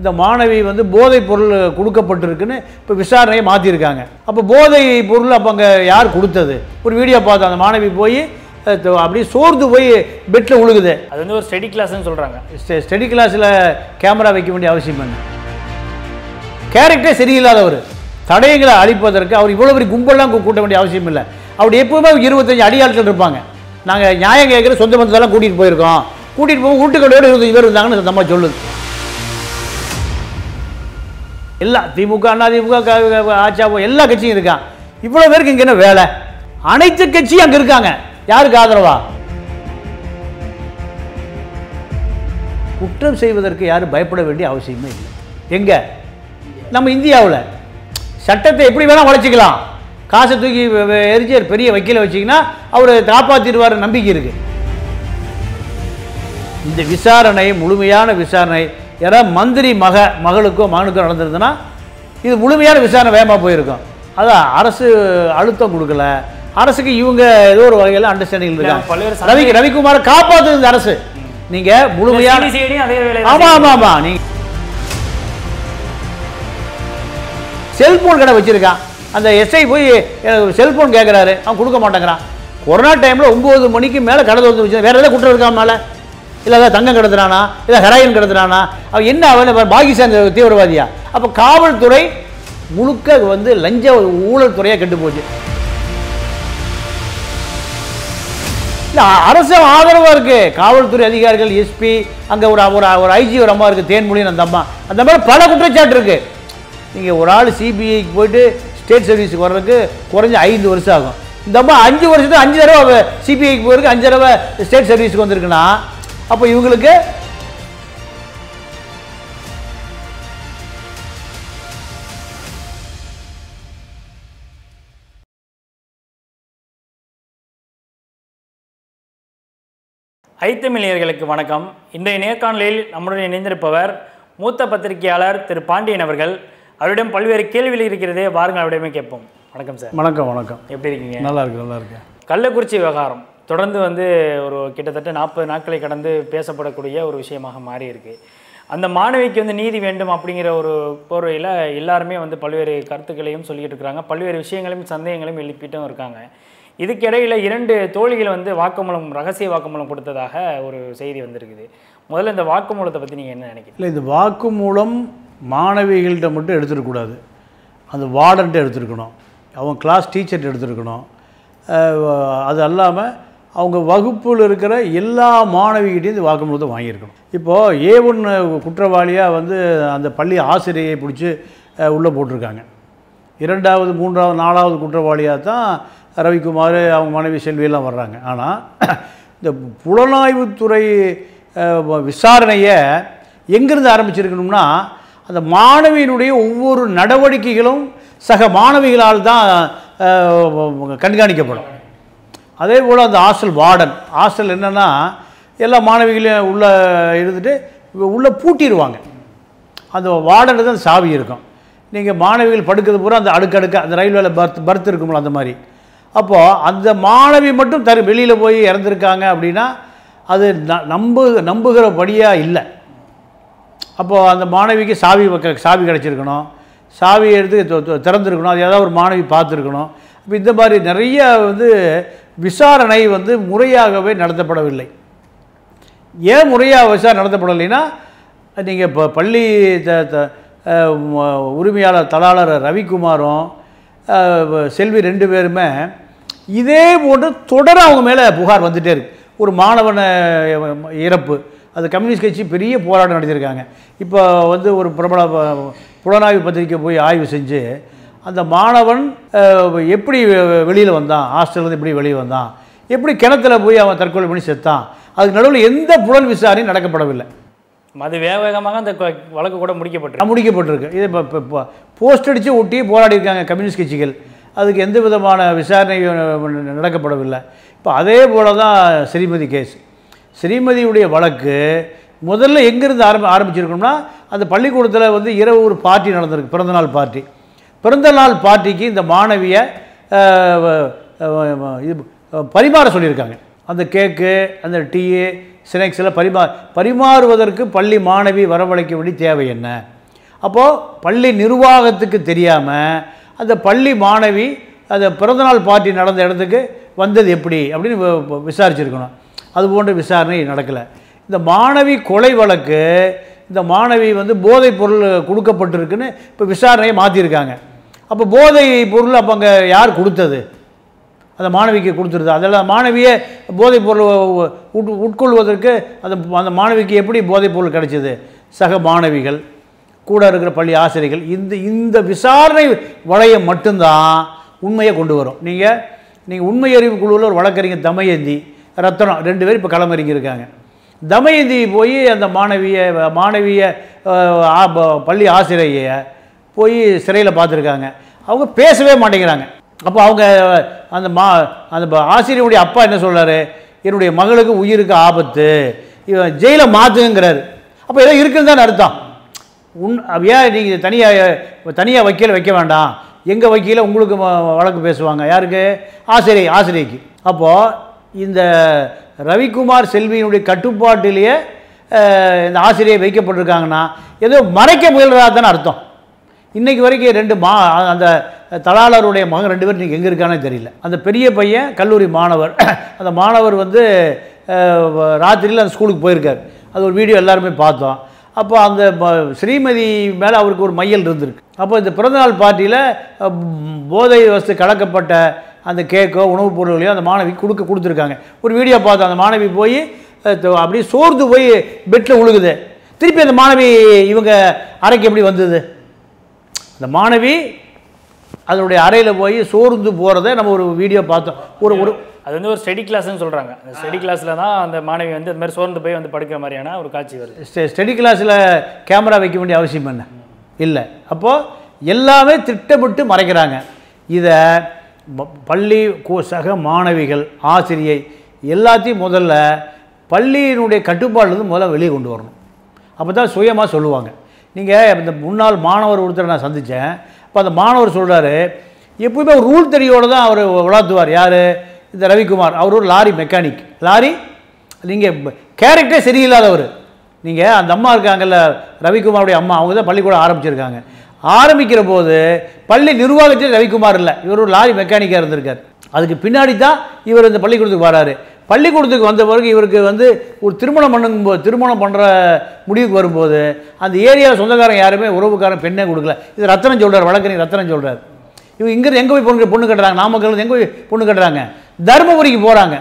இந்த மாணவி வந்து போதைப் பொருள் கொடுக்கப்பட்டிருக்குன்னு இப்போ விசாரணையை மாற்றிருக்காங்க அப்போ போதை பொருள் அப்போ அங்கே யார் கொடுத்தது ஒரு வீடியோ பார்த்தோம் அந்த மாணவி போய் அஹ், த- அப்படியே சோர்ந்து போய் பெட்டில் விழுகுது அது வந்து ஒரு ஸ்டடி கிளாஸ்னு சொல்றாங்க ஸ்டெ- ஸ்டடி கிளாஸில் கேமரா வைக்க வேண்டிய அவசியம் என்ன கேரக்டரே சரியில்லாதவர் தடயங்களை அழிப்பதற்கு அவர் இவ்வளோ பெரிய கும்பல்லாம் கூ- கூட்ட வேண்டிய அவசியம் இல்லை அவர் எப்பவுமே இருபத்தஞ்சு அடியாட்கள் இருப்பாங்க நாங்கள் நியாயம் கேட்குற சொந்த பந்தத்தெல்லாம் கூட்டிகிட்டு போயிருக்கோம் கூட்டிகிட்டு போய் வீட்டுக்கடையோடு இருபத்தஞ்சு பேர் இருந்தாங்கன்னு அந்த அம்மா சொல்லுது எல்லா திமுக அண்ணா திமுக க- க- ஆச்சாவோ எல்லா கட்சியும் இருக்கான் இவ்வளோ பேருக்கு இங்கே என்ன வேலை அனைத்து கட்சியும் அங்கே இருக்காங்க யாருக்கு ஆதரவா குற்றம் செய்வதற்கு யாரும் பயப்பட வேண்டிய அவசியமே இல்லை எங்க நம்ம இந்தியாவில் சட்டத்தை எப்படி வேணால் உழைச்சிக்கலாம் காசை தூக்கி வெ- வெ- எரிச்சு ஒரு பெரிய வக்கீலை வச்சிங்கன்னா அவர் காப்பாற்றிடுவார் நம்பிக்கை இருக்கு இந்த விசாரணை முழுமையான விசாரணை யாராவது மந்திரி மக மகளுக்கோ மகனுக்கோ நடந்திருந்ததுன்னா இது முழுமையான விசாரணை வேகமாக போயிருக்கும் அதான் அரசு அழுத்தம் கொடுக்கல அரசுக்கு இவங்க ஏதோ ஒரு வகையில் அண்டர்ஸ்டாண்டிங் இருக்காங்க பல்வேறு ரவி ரவிக்குமாரை காப்பாற்றுது இந்த அரசு நீங்க முழுமையான CBCID அதே வேலை ஆமா ஆமா ஆமா நீ செல்போன் கடை வச்சிருக்கான் அந்த எஸ்ஐ போய் செல்போன் கேட்குறாரு அவன் கொடுக்க மாட்டேங்கிறான் கொரோனா டைமில் ஒம்பது மணிக்கு மேலே கடை திறந்து வச்சு வேற ஏதாவது குற்றம் இருக்கா மேலே இல்லை ஏதாவது தங்கம் கடத்துறானா இல்லை ஹெராயின் கடத்துறானா அவன் என்ன அவன் பாகிஸ்தான் தீவிரவாதியா அப்போ காவல்துறை முழுக்க வந்து லஞ்ச ஊழல் துறையாக கெட்டு போச்சு இல்லை அரசு ஆதரவாக இருக்கு காவல்துறை அதிகாரிகள் எஸ்பி அங்கே ஒரு ஒரு ஒரு ஐஜி ஒரு அம்மா இருக்குது தேன்மொழின்னு அந்த அம்மா அந்த மாதிரி பல குற்றச்சாட்டு இருக்கு நீங்கள் ஒரு ஆள் சிபிஐக்கு போயிட்டு ஸ்டேட் சர்வீஸுக்கு வர்றதுக்கு குறைஞ்ச ஐந்து வருஷம் ஆகும் இந்த அம்மா அஞ்சு வருஷத்துக்கு அஞ்சு தடவை சிபிஐக்கு போயிருக்கு அஞ்சு தடவை ஸ்டேட் சர்வீஸுக்கு வந்திருக்குன்னா அப்போ இவங்களுக்கு ஐத்தமிழியர்களுக்கு வணக்கம் இன்றைய நேர்காணலில் நம்முடன் இணைந்திருப்பவர் மூத்த பத்திரிகையாளர் திரு பாண்டியன் அவர்கள் அவரிடம் பல்வேறு கேள்விகள் இருக்கிறதே வாருங்கள் அவரிடமே கேட்போம் வணக்கம் சார் வணக்கம் வணக்கம் எப்படி இருக்கீங்க நல்லா இருக்கு நல்லா இருக்கு கள்ளக்குறிச்சி விவகாரம் தொடர்ந்து வந்து ஒரு கிட்டத்தட்ட நாற்பது நாட்களை கடந்து பேசப்படக்கூடிய ஒரு விஷயமாக மாறி இருக்கு அந்த மாணவிக்கு வந்து நீதி வேண்டும் அப்படிங்கிற ஒரு போர்வையில் எல்லாருமே வந்து பல்வேறு கருத்துக்களையும் சொல்லிட்டு இருக்கிறாங்க பல்வேறு விஷயங்களையும் சந்தேகங்களையும் எழுப்பிட்டும் இருக்காங்க இதுக்கிடையில் இரண்டு தோழிகள் வந்து வாக்குமூலம் ரகசிய வாக்குமூலம் கொடுத்ததாக ஒரு செய்தி வந்திருக்குது முதல்ல இந்த வாக்குமூலத்தை பற்றி நீங்கள் என்ன நினைக்கிறீங்க இல்லை இந்த வாக்குமூலம் மாணவிகள்கிட்ட மட்டும் எடுத்துடக்கூடாது அந்த வார்டன்ட்டு எடுத்துருக்கணும் அவங்க கிளாஸ் டீச்சர்கிட்ட எடுத்துருக்கணும் அஹ் அது அல்லாமல் அவங்க வகுப்பில் இருக்கிற எல்லா மாணவிகிட்டையும் இந்த வாக்குமூலத்தை வாங்கியிருக்கணும் இப்போது ஏ ஒன்று குற்றவாளியாக வந்து அந்த பள்ளி ஆசிரியரை பிடிச்சி உள்ளே போட்டிருக்காங்க இரண்டாவது மூன்றாவது நாலாவது குற்றவாளியாக தான் ரவிக்குமார் அவங்க மனைவி செல்வியெல்லாம் வர்றாங்க ஆனால் இந்த புலனாய்வுத்துறை அஹ், விசாரணையை எங்கேருந்து ஆரம்பிச்சிருக்கணும்னா அந்த மாணவியினுடைய ஒவ்வொரு நடவடிக்கைகளும் சக மாணவிகளால் தான் அஹ், கண்காணிக்கப்படும் அதே போல் அந்த ஹாஸ்டல் வார்டன் ஹாஸ்டல் என்னென்னா எல்லா மாணவிகளையும் உள்ளே இருந்துட்டு உள்ளே பூட்டிடுவாங்க அந்த வார்டனுக்கு தான் சாவி இருக்கும் நீங்கள் மாணவிகள் படுக்கிறது பூரா அந்த அடுக்கடுக்க அந்த ரயில்வேல பர்த் பர்த் இருக்கும்ல அந்த மாதிரி அப்போது அந்த மாணவி மட்டும் தரு வெளியில் போய் இறந்துருக்காங்க அப்படின்னா அது ந- நம்பு நம்புகிறபடியாக இல்லை அப்போது அந்த மாணவிக்கு சாவி வைக்க சாவி கிடச்சிருக்கணும் சாவி எடுத்து தொ- தொ- திறந்திருக்கணும் அது ஏதாவது ஒரு மாணவி பார்த்துருக்கணும் இப்போ இந்த மாதிரி நிறைய வந்து விசாரணை வந்து முறையாகவே நடத்தப்படவில்லை ஏன் முறையாக விசாரணை நடத்தப்படலைன்னா நீங்கள் இப்போ பள்ளி த த- அஹ் ம- உரிமையாளர் தலாளர் ரவிக்குமாரும் அஹ், செல்வி ரெண்டு பேருமே இதே போன்று தொடர அவங்க மேலே புகார் வந்துட்டே இருக்கு ஒரு மாணவன அஹ், இறப்பு அது கம்யூனிஸ்ட் கட்சி பெரிய போராட்டம் நடத்தியிருக்காங்க இப்போ வந்து ஒரு பிரபல ப- புலனாய்வு பத்திரிக்கை போய் ஆய்வு செஞ்சு அந்த மாணவன் அஹ், எப்படி வெளியில் வந்தான் ஹாஸ்டல்லேருந்து எப்படி வெளியே வந்தான் எப்படி கிணத்துல போய் அவன் தற்கொலை பண்ணி செத்தான் அதுக்கு நடுவில் எந்த புலன் விசாரணையும் நடக்கப்படவில்லை அது வேக வேகமாக அந்த கொ- வழக்கு கூட முடிக்கப்பட்டிருக்கு முடிக்கப்பட்டிருக்கு இது இப்போ இப்போ போஸ்ட் அடித்து ஒட்டி போராடி இருக்காங்க கம்யூனிஸ்ட் கட்சிகள் அதுக்கு எந்த விதமான விசாரணையும் நடக்கப்படவில்லை இப்போ அதே போல தான் ஸ்ரீமதி கேஸ் ஸ்ரீமதியுடைய வழக்கு முதல்ல எங்கேருந்து ஆரம்பி ஆரம்பிச்சிருக்கணும்னா அந்த பள்ளிக்கூடத்தில் வந்து இரவு ஒரு பார்ட்டி நடந்திருக்கு பிறந்தநாள் பார்ட்டி பிறந்தநாள் பார்ட்டிக்கு இந்த மாணவியை அஹ், அஹ், இது அஹ், பரிமாற சொல்லியிருக்காங்க அந்த கேக்கு அந்த டீ ஸ்நாக்ஸ் எல்லாம் பரிமா பரிமாறுவதற்கு பள்ளி மாணவி வரவழைக்க வேண்டிய தேவை என்ன அப்போது பள்ளி நிர்வாகத்துக்கு தெரியாமல் அந்த பள்ளி மாணவி அந்த பிறந்தநாள் பார்ட்டி நடந்த இடத்துக்கு வந்தது எப்படி அப்படின்னு வி- வி- விசாரிச்சிருக்கணும் அது போன்ற விசாரணை நடக்கலை இந்த மாணவி கொலை வழக்கு இந்த மாணவி வந்து போதைப் பொருள் கொடுக்கப்பட்டிருக்குன்னு இப்போ விசாரணையை மாற்றிருக்காங்க அப்போ போதை பொருள் அப்போ அங்கே யார் கொடுத்தது அந்த மாணவிக்கு கொடுத்துருது அதெல்லாம் மாணவியே போதைப் பொருள் உட் உட்கொள்வதற்கு அந்த அந்த மாணவிக்கு எப்படி போதைப் பொருள் கிடைச்சது சக மாணவிகள் கூட இருக்கிற பள்ளி ஆசிரியர்கள் இந்த இந்த விசாரணை வளையம் மட்டும்தான் உண்மையை கொண்டு வரும் நீங்கள் நீங்கள் உண்மை அறிவு குழுவில் ஒரு வழக்கறிஞர் தமயந்தி ரத்தனம் ரெண்டு பேரும் இப்போ களமிறங்கியிருக்காங்க தமயந்தி போய் அந்த மாணவியை மாணவிய அஹ், ஆ- ப- பள்ளி ஆசிரியையை போய் சிறையில் பார்த்துருக்காங்க அவங்க பேசவே மாட்டேங்கிறாங்க அப்போ அவங்க அந்த மா அந்த ப- ஆசிரியருடைய அப்பா என்ன சொல்றாரு என்னுடைய மகளுக்கு உயிருக்கு ஆபத்து இவன் ஜெயிலை மாற்றுங்கிறாரு அப்போ ஏதோ இருக்குன்னு தானே அர்த்தம் உன் அப்ப ஏன் நீங்கள் தனியாக தனியாக வக்கீல வைக்க வேண்டாம் எங்கள் வக்கீல உங்களுக்கு ம- வழக்கு பேசுவாங்க யாருக்கு ஆசிரியை ஆசிரியைக்கு அப்போது இந்த ரவிக்குமார் செல்வியினுடைய கட்டுப்பாட்டிலேயே அஹ், இந்த ஆசிரியை வைக்கப்பட்டிருக்காங்கன்னா ஏதோ மறைக்க முயல்றதா தானே அர்த்தம் இன்னைக்கு வரைக்கும் ரெண்டு மா அந்த தலாளருடைய மகன் ரெண்டு பேரும் இன்றைக்கி எங்கே இருக்கானே தெரியல அந்த பெரிய பையன் கல்லூரி மாணவர் அந்த மாணவர் வந்து அஹ், ராத்திரியில் அந்த ஸ்கூலுக்கு போயிருக்கார் அது ஒரு வீடியோ எல்லாருமே பார்த்தோம் அப்போ அந்த ப- ஸ்ரீமதி மேலே அவருக்கு ஒரு மையல் இருந்திருக்கு அப்போ இந்த பிறந்தநாள் பார்ட்டியில் போதை வஸ்து கலக்கப்பட்ட அந்த கேக்கோ உணவுப் பொருள்களையோ அந்த மாணவிக்கு கொடுக்க கொடுத்துருக்காங்க ஒரு வீடியோ பார்த்தோம் அந்த மாணவி போய் அஹ், த- அப்படியே சோர்ந்து போய் பெட்டில் உழுகுது திருப்பி அந்த மாணவி இவங்க அறைக்கு எப்படி வந்தது அந்த மாணவி அதனுடைய அறையில் போய் சோர்ந்து போகிறத நம்ம ஒரு வீடியோ பார்த்தோம் ஒரு ஒரு அது வந்து ஒரு ஸ்டடி கிளாஸ்னு சொல்றாங்க அந்த ஸ்டடி கிளாஸ்ல தான் அந்த மாணவி வந்து இந்த மாதிரி சோர்ந்து போய் வந்து படுக்கிற மாதிரியான ஒரு காட்சி வருது ஸ்டெ- ஸ்டடி கிளாஸில் கேமரா வைக்க வேண்டிய அவசியம் என்ன இல்லை அப்போது எல்லாமே திட்டமிட்டு மறைக்கிறாங்க இதை ப- பள்ளி கு- சக மாணவிகள் ஆசிரியை எல்லாத்தையும் முதல்ல பள்ளியினுடைய கட்டுப்பாடுலேருந்து முதல்ல வெளியே கொண்டு வரணும் அப்போ தான் சுயமாக சொல்லுவாங்க நீங்கள் இந்த முன்னாள் மாணவர் ஒருத்தரை நான் சந்தித்தேன் அப்போ அந்த மாணவர் சொல்கிறாரு எப்பவுமே ஒரு ரூல் தெரியோடு தான் அவர் வளர்த்துவார் யார் இந்த ரவிக்குமார் அவர் ஒரு லாரி மெக்கானிக் லாரி நீங்கள் கேரக்டரே சரியில்லாதவர் நீங்கள் அந்த அம்மா இருக்காங்கல்ல ரவிக்குமாருடைய அம்மா அவங்க தான் பள்ளிக்கூடம் ஆரம்பிச்சிருக்காங்க ஆரம்பிக்கிற போது பள்ளி நிர்வாகத்தில் ரவிக்குமார் இல்லை இவர் ஒரு லாரி மெக்கானிக்காக இருந்திருக்கார் அதுக்கு பின்னாடி தான் இவர் இந்த பள்ளிக்கூடத்துக்கு வராரு பள்ளிக்கூடத்துக்கு வந்த பிறகு இவருக்கு வந்து ஒரு திருமணம் பண்ணும்போது திருமணம் பண்ணுற முடிவுக்கு வரும்போது அந்த ஏரியாவில் சொந்தக்காரன் யாருமே உறவுக்காரன் பெண்ணே கொடுக்கல இது ரத்தனம் சொல்கிறார் வழக்கறிஞர் ரத்தனம் சொல்கிறார் இவங்க இங்கிருந்து எங்கே போய் பொண்ணு பொண்ணு கட்டுறாங்க நாமக்கல் எங்கே போய் பொண்ணு கட்டுறாங்க தருமபுரிக்கு போகிறாங்க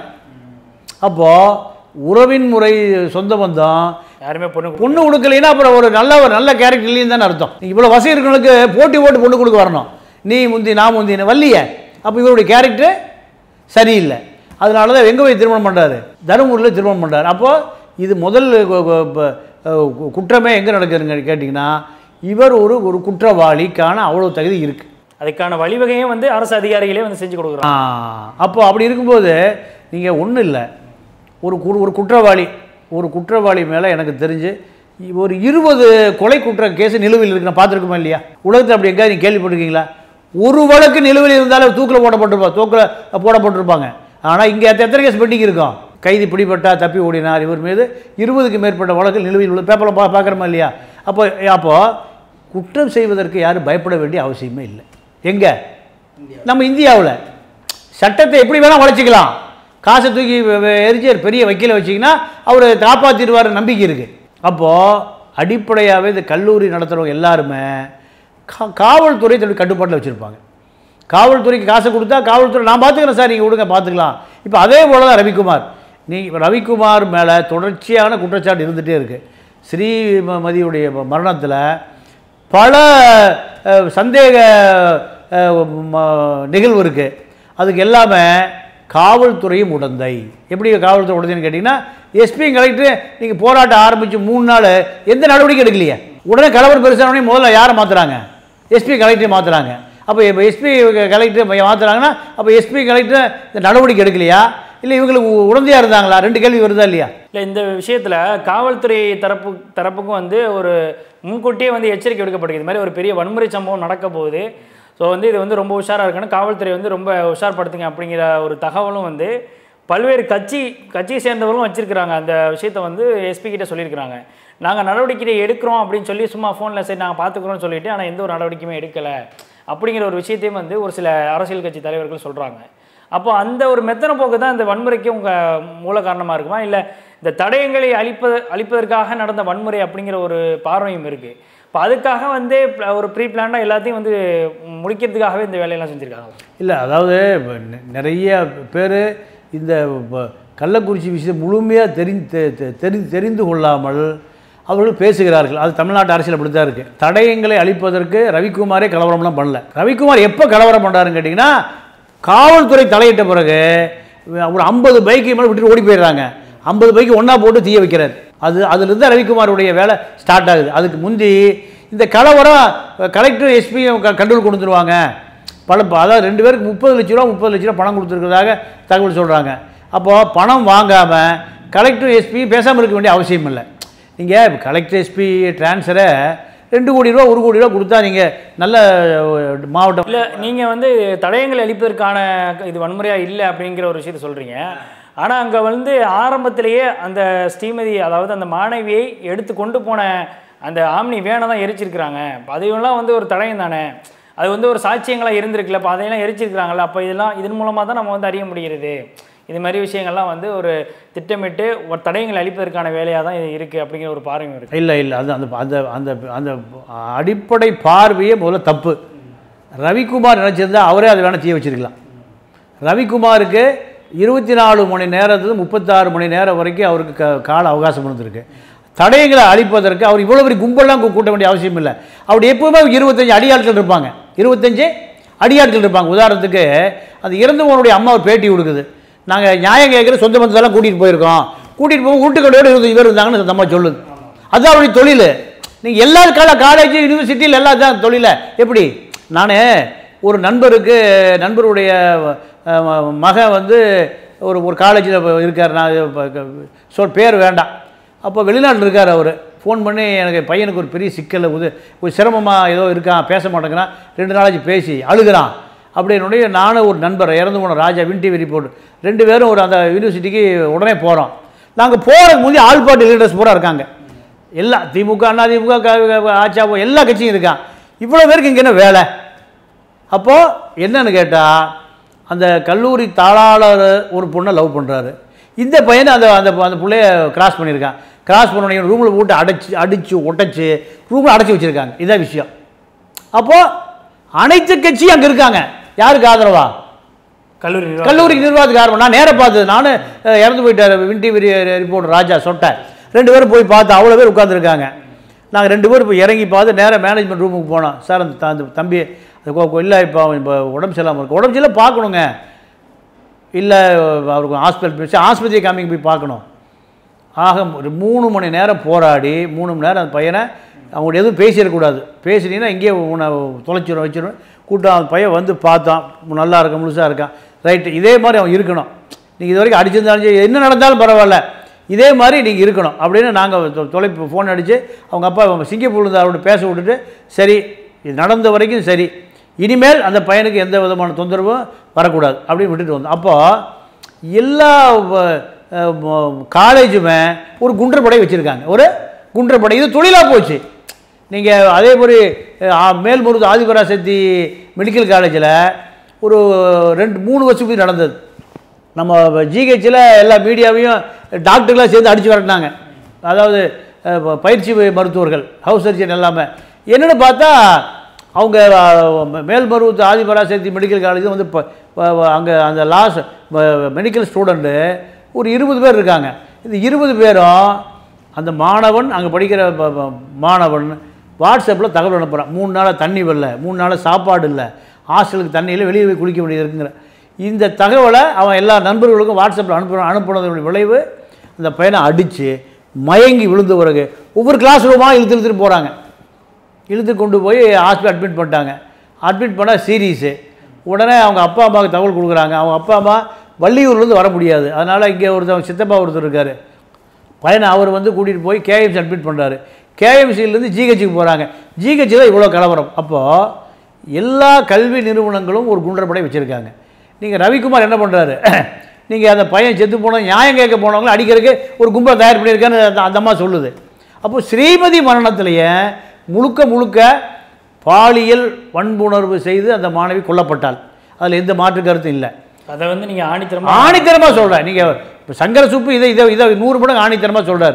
அப்போது உறவின் முறை சொந்த பந்தம் யாருமே பொண்ணு பொண்ணு கொடுக்கலைன்னா அப்புறம் ஒரு நல்ல ஒரு நல்ல கேரக்டர் இல்லைன்னு தானே அர்த்தம் நீங்க இவ்வளோ வசதி இருக்கிறவங்களுக்கு போட்டி போட்டு பொண்ணு கொடுக்க வரணும் நீ முந்தி நான் முந்தின வள்ளிய அப்போ இவருடைய கேரக்டர் சரியில்லை அதனால தான் எங்கே போய் திருமணம் பண்ணுறாரு தருமபுரியில் திருமணம் பண்ணுறாரு அப்போது இது முதல் கு- கு- ப- கு- குற்றமே எங்கே நடக்குதுங்க கேட்டிங்கன்னா இவர் ஒரு ஒரு குற்றவாளிக்கான அவ்வளோ தகுதி இருக்குது அதுக்கான வழிவகையும் வந்து அரசு அதிகாரிகளே வந்து செஞ்சு கொடுக்குறாங்க அப்போ அப்படி இருக்கும்போது நீங்கள் ஒன்றும் இல்லை ஒரு கு- ஒரு குற்றவாளி ஒரு குற்றவாளி மேலே எனக்கு தெரிஞ்சு ஒரு இருபது கொலை குற்ற கேஸ் நிலுவையில் இருக்கு நான் பார்த்துருக்குமா இல்லையா உலகத்தில் அப்படி எங்கேயாவது நீங்கள் கேள்விப்பட்டிருக்கீங்களா ஒரு வழக்கு நிலுவையில் இருந்தாலும் தூக்கில் போடப்பட்டிருப்பா தூக்கில் போடப்பட்டிருப்பாங்க ஆனால் இங்கே எத்தனை கேஸ் பெண்டிங் இருக்கும் கைதி பிடிபட்டா தப்பி ஓடினார் இவர் மீது இருபதுக்கு மேற்பட்ட வழக்கு நிலுவையில் உள்ள பேப்பரில் பா பார்க்குறோமா இல்லையா அப்போ அப்போ குற்றம் செய்வதற்கு யாரும் பயப்பட வேண்டிய அவசியமே இல்லை எங்கே நம்ம இந்தியாவில் சட்டத்தை எப்படி வேணால் உழைச்சிக்கலாம் காசை தூக்கி வெ- வெ- எரிச்சு ஒரு பெரிய வக்கீலை வச்சிங்கன்னா அவர் காப்பாற்றிடுவார் நம்பிக்கை இருக்குது அப்போது அடிப்படையாகவே இந்த கல்லூரி நடத்துகிறவங்க எல்லாருமே கா காவல்துறை தன்னுடைய கட்டுப்பாட்டில் வச்சுருப்பாங்க காவல்துறைக்கு காசை கொடுத்தா காவல்துறை நான் பார்த்துக்கிறேன் சார் நீங்கள் கொடுங்க பார்த்துக்கலாம் இப்போ அதே போல தான் ரவிக்குமார் நீ ரவிக்குமார் மேலே தொடர்ச்சியான குற்றச்சாட்டு இருந்துகிட்டே இருக்குது ஸ்ரீமதியுடைய மரணத்தில் பல அஹ், சந்தேக அஹ், ம- நிகழ்வு இருக்குது அதுக்கு எல்லாமே காவல்துறையும் உடந்தை எப்படி காவல்துறை உடந்தைன்னு கேட்டிங்கன்னா எஸ்பி கலெக்டர் நீங்கள் போராட்டம் ஆரம்பித்து மூணு நாள் எந்த நடவடிக்கை எடுக்கலையே உடனே கலவரம் பெருசானே முதல்ல யாரை மாற்றுறாங்க எஸ்பி கலெக்டரை மாற்றுறாங்க அப்போ இப்போ எஸ்பி கலெக்டர் மாற்றுறாங்கன்னா அப்போ எஸ்பி கலெக்டர் இந்த நடவடிக்கை எடுக்கலையா இல்லை இவங்களுக்கு உ- உடந்தையா இருந்தாங்களா ரெண்டு கேள்வி வருதா இல்லையா இல்லை இந்த விஷயத்தில் காவல்துறை தரப்பு தரப்புக்கும் வந்து ஒரு முன்கூட்டியே வந்து எச்சரிக்கை விடுக்கப்பட்டிருக்கு இது மாதிரி ஒரு பெரிய வன்முறை சம்பவம் நடக்க போகுது ஸோ வந்து இது வந்து ரொம்ப உஷாராக இருக்கணும் காவல்துறை வந்து ரொம்ப உஷார்படுத்துங்க அப்படிங்கிற ஒரு தகவலும் வந்து பல்வேறு கட்சி கட்சியை சேர்ந்தவர்களும் வச்சிருக்கிறாங்க அந்த விஷயத்தை வந்து எஸ்பி கிட்ட சொல்லியிருக்கிறாங்க நாங்கள் நடவடிக்கை எடுக்கிறோம் அப்படின்னு சொல்லி சும்மா ஃபோனில் சரி நாங்கள் பார்த்துக்குறோம்னு சொல்லிட்டு ஆனால் எந்த ஒரு நடவடிக்கையுமே எடுக்கலை அப்படிங்கிற ஒரு விஷயத்தையும் வந்து ஒரு சில அரசியல் கட்சி தலைவர்கள் சொல்கிறாங்க அப்போ அந்த ஒரு மெத்தன போக்கு தான் இந்த வன்முறைக்கு உங்கள் மூல காரணமாக இருக்குமா இல்லை இந்த தடயங்களை அழிப்பது அழிப்பதற்காக நடந்த வன்முறை அப்படிங்கிற ஒரு பார்வையும் இருக்குது இப்போ அதுக்காக வந்து pl- ஒரு ப்ரீ பிளானாக எல்லாத்தையும் வந்து முடிக்கிறதுக்காகவே இந்த வேலையெல்லாம் செஞ்சுருக்காங்க இல்லை அதாவது இப்ப நெ- நிறைய பேர் இந்த ப- கள்ளக்குறிச்சி விஷயம் முழுமையாக தெரிந்து தெ- தெ- தெரி- தெரிந்து கொள்ளாமல் அவர்கள் பேசுகிறார்கள் அது தமிழ்நாட்டு அரசியல் அப்படி தான் இருக்குது தடயங்களை அழிப்பதற்கு ரவிக்குமாரே கலவரம்லாம் பண்ணல ரவிக்குமார் எப்போ கலவரம் பண்ணுறாருன்னு கேட்டிங்கன்னா காவல்துறை தலையிட்ட பிறகு ஒரு ஐம்பது பைக்கு மேலே விட்டுட்டு ஓடி போயிடுறாங்க ஐம்பது பைக்கு ஒன்றா போட்டு தீய வைக்கிறார் அது அதுலேருந்து தான் ரவிக்குமாருடைய வேலை ஸ்டார்ட் ஆகுது அதுக்கு முந்தி இந்த கலவரம் கலெக்டர் எஸ்பியும் கண்ட்ரோல் கொண்டு வந்துருவாங்க பல அதாவது ரெண்டு பேருக்கு முப்பது லட்ச ரூபா முப்பது லட்ச ரூபா பணம் கொடுத்துருக்கிறதாக தகவல் சொல்கிறாங்க அப்போது பணம் வாங்காமல் கலெக்டர் எஸ்பி பேசாமல் இருக்க வேண்டிய அவசியம் இல்லை நீங்கள் கலெக்டர் எஸ்பி ட்ரான்ஸ்ஃபரை ரெண்டு கோடி ரூபா ஒரு கோடி ரூபா கொடுத்தா நீங்கள் நல்ல அஹ், மாவட்டம் இல்லை நீங்கள் வந்து தடயங்களை அழிப்பதற்கான இது வன்முறையாக இல்லை அப்படிங்கிற ஒரு விஷயத்த சொல்கிறீங்க ஆனால் அங்கே வந்து ஆரம்பத்திலேயே அந்த ஸ்ரீமதி அதாவது அந்த மாணவியை எடுத்து கொண்டு போன அந்த ஆம்னி வேனை தான் எரிச்சிருக்கிறாங்க அப்ப அதையெல்லாம் வந்து ஒரு தடயம் தானே அது வந்து ஒரு சாட்சியங்களாக இருந்திருக்குல்ல அப்போ அதையெல்லாம் எரிச்சிருக்கிறாங்கல்ல அப்போ இதெல்லாம் இதன் மூலமாக தான் நம்ம வந்து அறிய முடிகிறது இது மாதிரி விஷயங்கள்லாம் வந்து ஒரு திட்டமிட்டு ஒரு தடயங்களை அழிப்பதற்கான வேலையாக தான் இது இருக்குது அப்படிங்கிற ஒரு பார்வையும் இருக்குது இல்லை இல்லை அது அந்த அந்த அந்த அந்த அடிப்படை பார்வையே முதல்ல தப்பு ரவிக்குமார் நினச்சிருந்தா அவரே அதை வேணால் செய்ய வச்சிருக்கலாம் ரவிக்குமாருக்கு இருபத்தி நாலு மணி நேரத்துல முப்பத்தாறு மணி நேரம் வரைக்கும் அவருக்கு க கால அவகாசம் இருந்திருக்கு தடயங்களை அழிப்பதற்கு அவர் இவ்வளோ பெரிய கும்பல்லாம் கூ- கூட்ட வேண்டிய அவசியம் இல்லை அவர் எப்பவுமே இருபத்தஞ்சு அடியாட்கள் இருப்பாங்க இருபத்தஞ்சு அடியாட்கள் இருப்பாங்க உதாரணத்துக்கு அந்த இறந்தவனுடைய அம்மா ஒரு பேட்டி கொடுக்குது நாங்கள் நியாயம் கேட்குற சொந்த பந்தத்தெல்லாம் கூட்டிகிட்டு போயிருக்கோம் கூட்டிகிட்டு போய் வீட்டுக்கடையோடு இருபத்தஞ்சு பேர் இருந்தாங்கன்னு அந்த அம்மா சொல்லுது அதுதான் அவருடைய தொழில் நீங்கள் எல்லா கால காலேஜ் யூனிவர்சிட்டியில் எல்லாம் தான் தொழில எப்படி நான் ஒரு நண்பருக்கு நண்பருடைய அஹ், மகன் வந்து ஒரு ஒரு காலேஜில் இருக்கார் நான் இப்ப க- சொல் பேர் வேண்டாம் அப்போ வெளிநாட்டில் இருக்கார் அவர் ஃபோன் பண்ணி எனக்கு பையனுக்கு ஒரு பெரிய சிக்கல் உது ஒரு சிரமமாக ஏதோ இருக்கான் பேச மாட்டேங்கிறான் ரெண்டு நாளாச்சு பேசி அழுகிறான் அப்படின்னுடைய நானும் ஒரு நண்பர் இறந்து போன ராஜா வின் டிவி ரிப்போர்ட் ரெண்டு பேரும் ஒரு அந்த யூனிவர்சிட்டிக்கு உடனே போகிறோம் நாங்கள் போகிறதுக்கு முந்தைய ஆல் பார்ட்டி லீடர்ஸ் பூரா இருக்காங்க எல்லா திமுக அண்ணா திமுக ஆச்சாவோ எல்லா கட்சியும் இருக்கான் இவ்வளோ பேருக்கு இங்கே என்ன வேலை அப்போது என்னன்னு கேட்டால் அந்த கல்லூரி தாளாளர் ஒரு பொண்ணை லவ் பண்ணுறாரு இந்த பையனை அந்த அந்த அந்த பிள்ளைய கிராஸ் பண்ணியிருக்கான் கிராஸ் பண்ண ரூமில் போட்டு அடைச்சி அடித்து ஒட்டச்சு ரூமில் அடைச்சி வச்சுருக்காங்க இதான் விஷயம் அப்போது அனைத்து கட்சியும் அங்கே இருக்காங்க யாருக்கு ஆதரவா கல்லூரி நிர்வாகம். கல்லூரிக்கு நிர்வாகத்துக்கு ஆரம்பம் நான் நேராக பார்த்தது நானும் அஹ், இறந்து போயிட்டார் வின் டிவி ரிப்போர்ட் ராஜா சொட்டேன் ரெண்டு பேரும் போய் பார்த்து அவ்வளோ பேர் உட்காந்துருக்காங்க நாங்கள் ரெண்டு பேரும் இப்போ இறங்கி பார்த்து நேராக மேனேஜ்மெண்ட் ரூமுக்கு போனோம் சார் அந்த த- அந்த தம்பி அது கொ- கொ- இல்லை இப்போ அவன் இப்போ உடம்பு சரியில்லாமல் இருக்கு உடம்பு சரியில்லை பார்க்கணுங்க இல்லை அவருக்கு ஹாஸ்பிட்டல் போய் ஆஸ்பத்திரி காமிங்க போய் பார்க்கணும் ஆக ஒரு மூணு மணி நேரம் போராடி மூணு மணி நேரம் அந்த பையனை அவங்க எதுவும் பேசிடக்கூடாது பேசினீங்கன்னா இங்கேயே உன்னை தொலைச்சிடும் வச்சிடும் கூட்டம் அந்த பையன் வந்து பார்த்தான் உன் நல்லா இருக்கான் முழுசாக இருக்கான் ரைட்டு இதே மாதிரி அவன் இருக்கணும் நீங்கள் இது வரைக்கும் அடிச்சிருந்தாலும் சரி, என்ன நடந்தாலும் பரவாயில்ல இதே மாதிரி நீங்கள் இருக்கணும் அப்படின்னு நாங்கள் தொலைப்பு ஃபோன் அடித்து அவங்க அப்பா அவங்க சிங்கப்பூர்ல இருந்து அவர்கிட்ட பேச விட்டுட்டு சரி இது நடந்த வரைக்கும் சரி இனிமேல் அந்த பையனுக்கு எந்த விதமான தொந்தரவும் வரக்கூடாது அப்படின்னு விட்டுட்டு வந்தோம் அப்போது எல்லா காலேஜுமே ஒரு குண்டர் படை வச்சுருக்காங்க ஒரு குண்டர் படை இது தொழிலாக போச்சு நீங்கள் அதே மாதிரி அஹ், மேல்மருது ஆதிபராசக்தி மெடிக்கல் காலேஜில் ஒரு ரெண்டு மூணு வருஷத்துக்கு நடந்தது நம்ம ஜிஹெச்சில் எல்லா மீடியாவையும் டாக்டர்லாம் சேர்ந்து அடித்து விரட்டினாங்க அதாவது அஹ், ப- பயிற்சி மருத்துவர்கள் ஹவுஸ் சர்ஜன் எல்லாமே என்னென்னு பார்த்தா அவங்க அஹ், மேல்மருவத்து ஆதிபராசக்தி மெடிக்கல் காலேஜ் வந்து அங்கே அந்த லாஸ் மெடிக்கல் ஸ்டூடெண்ட்டு ஒரு இருபது பேர் இருக்காங்க இந்த இருபது பேரும் அந்த மாணவன் அங்கே படிக்கிற ப- ப- மாணவன் வாட்ஸ்அப்பில் தகவல் அனுப்புகிறான் மூணு நாளாக தண்ணி வரல மூணு நாளாக சாப்பாடு இல்லை ஹாஸ்டலுக்கு தண்ணி இல்லை வெளியே போய் குளிக்க வேண்டியது இருக்குங்கிற இந்த தகவலை அவன் எல்லா நண்பர்களுக்கும் வாட்ஸ்அப்பில் அனுப்ப அனுப்புனதனுடைய விளைவு அந்த பையனை அடித்து மயங்கி விழுந்த பிறகு ஒவ்வொரு கிளாஸ் ரூமாக இழுத்து இழுத்துட்டு போகிறாங்க இழுத்து கொண்டு போய் ஹாஸ்பிட்டல் அட்மிட் பண்ணிட்டாங்க அட்மிட் பண்ணால் சீரியஸு உடனே அவங்க அப்பா அம்மாவுக்கு தகவல் கொடுக்குறாங்க அவங்க அப்பா அம்மா வள்ளியூர்லேருந்து வர முடியாது அதனால் இங்கே ஒருத்தர் சித்தப்பா ஒருத்தர் இருக்கார் பையனை அவர் வந்து கூட்டிகிட்டு போய் கேஎம்சி அட்மிட் பண்ணுறாரு கேஎம்சியிலேருந்து ஜிஹெச்சுக்கு போகிறாங்க ஜிஹெச்சு தான் இவ்வளோ கலவரம் அப்போது எல்லா கல்வி நிறுவனங்களும் ஒரு குண்டர் படை வச்சுருக்காங்க நீங்கள் ரவிக்குமார் என்ன பண்ணுறாரு நீங்கள் அந்த பையன் செத்து போனோம் நியாயம் கேட்க போனவங்களும் அடிக்கிறதுக்கு ஒரு கும்பலை தயார் பண்ணியிருக்கேன்னு அந்த அந்த அம்மா சொல்லுது அப்போ ஸ்ரீமதி மரணத்திலேயே முழுக்க முழுக்க பாலியல் வன்புணர்வு செய்து அந்த மாணவி கொல்லப்பட்டாள் அதில் எந்த மாற்று கருத்தும் இல்லை அதை வந்து நீங்க ஆணித்தரமா ஆணித்தரமாக சொல்கிறேன் நீங்கள் இப்போ சங்கர சுப்பு இதை இதை இதை நூறு மடங்கு ஆணித்தரமாக சொல்கிறார்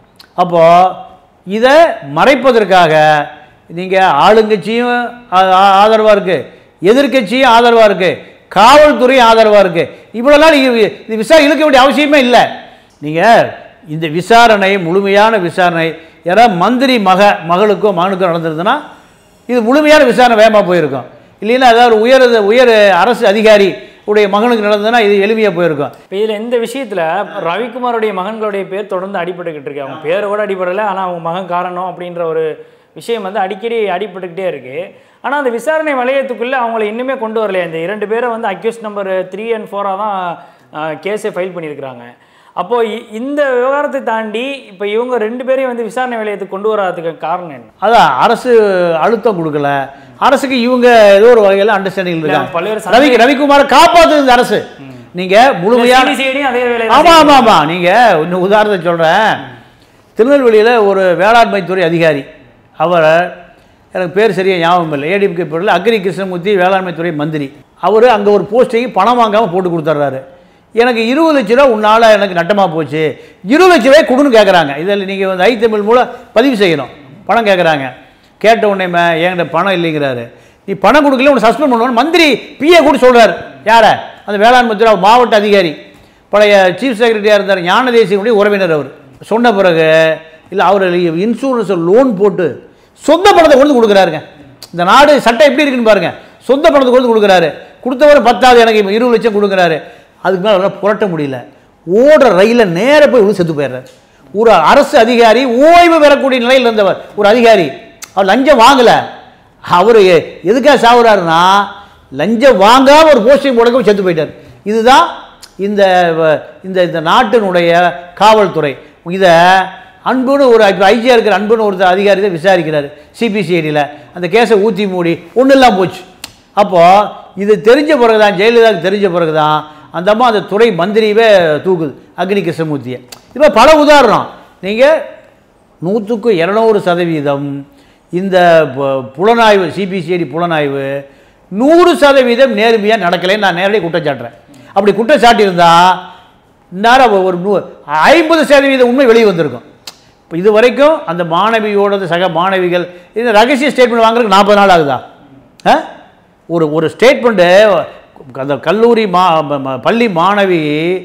அப்போது இதை மறைப்பதற்காக நீங்கள் ஆளுங்கட்சியும் ஆதரவாக இருக்குது எதிர்க்கட்சியும் ஆதரவாக இருக்குது காவல்துறையும் ஆதரவாக இருக்குது இவ்வளோலாம் நீங்கள் இது விசாரணை இழுக்க வேண்டிய அவசியமே இல்லை நீங்கள் இந்த விசாரணை முழுமையான விசாரணை யாராவது மந்திரி மக மகளுக்கோ மகனுக்கோ நடந்திருந்ததுன்னா இது முழுமையான விசாரணை வேகமாக போயிருக்கும் இல்லைன்னா ஏதாவது ஒரு உயர் உயர் அரசு அதிகாரி உடைய மகனுக்கு நடந்ததுன்னா இது எளிமையாக போயிருக்கும் இப்போ இதில் இந்த விஷயத்தில் ரவிக்குமாருடைய மகன்களுடைய பேர் தொடர்ந்து அடிபட்டுக்கிட்டு இருக்கு அவங்க பேர் கூட அடிபடலை ஆனால் அவங்க மகன் காரணம் அப்படின்ற ஒரு விஷயம் வந்து அடிக்கடி அடிபட்டுக்கிட்டே இருக்கு ஆனால் அந்த விசாரணை வளையத்துக்குள்ளே அவங்கள இன்னுமே கொண்டு வரலையே இந்த இரண்டு பேரை வந்து அக்யூஸ் நம்பர் த்ரீ அண்ட் ஃபோராக தான் கேஸை ஃபைல் பண்ணியிருக்கிறாங்க அப்போது இந்த விவகாரத்தை தாண்டி இப்போ இவங்க ரெண்டு பேரையும் வந்து விசாரணை வளையத்துக்கு கொண்டு வராததுக்கு காரணம் என்ன அதான் அரசு அழுத்தம் கொடுக்கல அரசுக்கு இவங்க ஏதோ ஒரு வகையில் அண்டர்ஸ்டாண்டிங் இருக்காங்க பல்வேறு ரவி ரவிக்குமாரை காப்பாத்துது இந்த அரசு நீங்க முழுமையான சிபிசிஐடியும் அதே வேலை ஆமா ஆமா ஆமா நீங்க இன்னும் உதாரணத்தை சொல்றேன் திருநெல்வேலியில் ஒரு வேளாண்மை துறை அதிகாரி அவர் எனக்கு பேர் சரியா ஞாபகம் இல்லை ஏடிஎம்கே பேரில் அக்ரி கிருஷ்ணமூர்த்தி வேளாண்மை துறை மந்திரி அவர் அங்கே ஒரு போஸ்டிங் பணம் வாங்காமல் போட்டு கொடுத்துட்றாரு எனக்கு இருபது லட்ச ரூபா உன்னால் எனக்கு நட்டமாக போச்சு இருபது லட்ச ரூபாய் கொடுன்னு கேட்குறாங்க இதில் நீங்கள் வந்து ஐ தமிழ் மூலம் பதிவு செய்யணும் பணம் கேட்குறாங்க கேட்ட உடனே "மே- என்கிட்ட பணம் இல்லைங்கிறாரு நீ பணம் கொடுக்கல உன்னை சஸ்பெண்ட் பண்ணுவோம் மந்திரி பிஏ கூட சொல்கிறார் யாரை அந்த வேளாண்மை துறை மாவட்ட அதிகாரி பழைய சீஃப் செக்ரட்டரியாக இருந்தார் ஞான தேசியனுடைய உறவினர் அவர் சொன்ன பிறகு இல்லை அவர் இன்சூரன்ஸ் லோன் போட்டு சொந்த பணத்தை கொண்டு கொடுக்குறாருங்க இந்த நாடு சட்டம் எப்படி இருக்குன்னு பாருங்க சொந்த பணத்தை கொண்டு கொடுக்குறாரு கொடுத்தவர் பத்தாவது எனக்கு இப்போ இருபது லட்சம் கொடுக்குறாரு அதுக்கு மேலே அவரால் புரட்ட முடியல ஓடுற ரயிலில் நேரா போய் விழுந்து செத்து போயிடுறாரு ஒரு அரசு அதிகாரி ஓய்வு பெறக்கூடிய நிலையில் இருந்தவர் ஒரு அதிகாரி அவர் லஞ்சம் வாங்கலை அவர் எதுக்காக சாவுறாருன்னா லஞ்சம் வாங்காம ஒரு போஸ்டிங் போடக்க செத்து போயிட்டார் இதுதான் இந்த வ- இந்த இந்த நாட்டினுடைய காவல்துறை இதை அன்புன்னு ஒரு இப்போ ஐஜியாக இருக்கிற அன்புன்னு ஒருத்தர் அதிகாரி தான் விசாரிக்கிறார் சிபிசிஐடியில் அந்த கேஸை ஊற்றி மூடி ஒன்றும் இல்லாமல் போச்சு அப்போது இது தெரிஞ்ச பிறகு தான் ஜெயலலிதாவுக்கு தெரிஞ்ச பிறகு தான் அந்த அம்மா அந்த துறை மந்திரியவே தூக்குது அக்னி கிருஷ்ணமூர்த்தியை இது மாதிரி பல உதாரணம் நீங்கள் நூற்றுக்கு இரநூறு சதவீதம் இந்த பு- புலனாய்வு சிபிசிஐடி புலனாய்வு நூறு சதவீதம் நேர்மையாக நடக்கலைன்னு நான் நேரடியாக குற்றம் சாட்டுறேன் அப்படி குற்றம் சாட்டியிருந்தா இந்நேரம் ஒரு நூ ஐம்பது சதவீத உண்மை வெளியே வந்திருக்கும் இப்போ இது வரைக்கும் அந்த மாணவியோட சக மாணவிகள் இந்த ரகசிய ஸ்டேட்மெண்ட் வாங்குறதுக்கு நாற்பது நாள் ஆகுதா ஆ? ஒரு ஒரு ஸ்டேட்மெண்ட்டு அந்த கல்லூரி மா ம- ம- பள்ளி மாணவி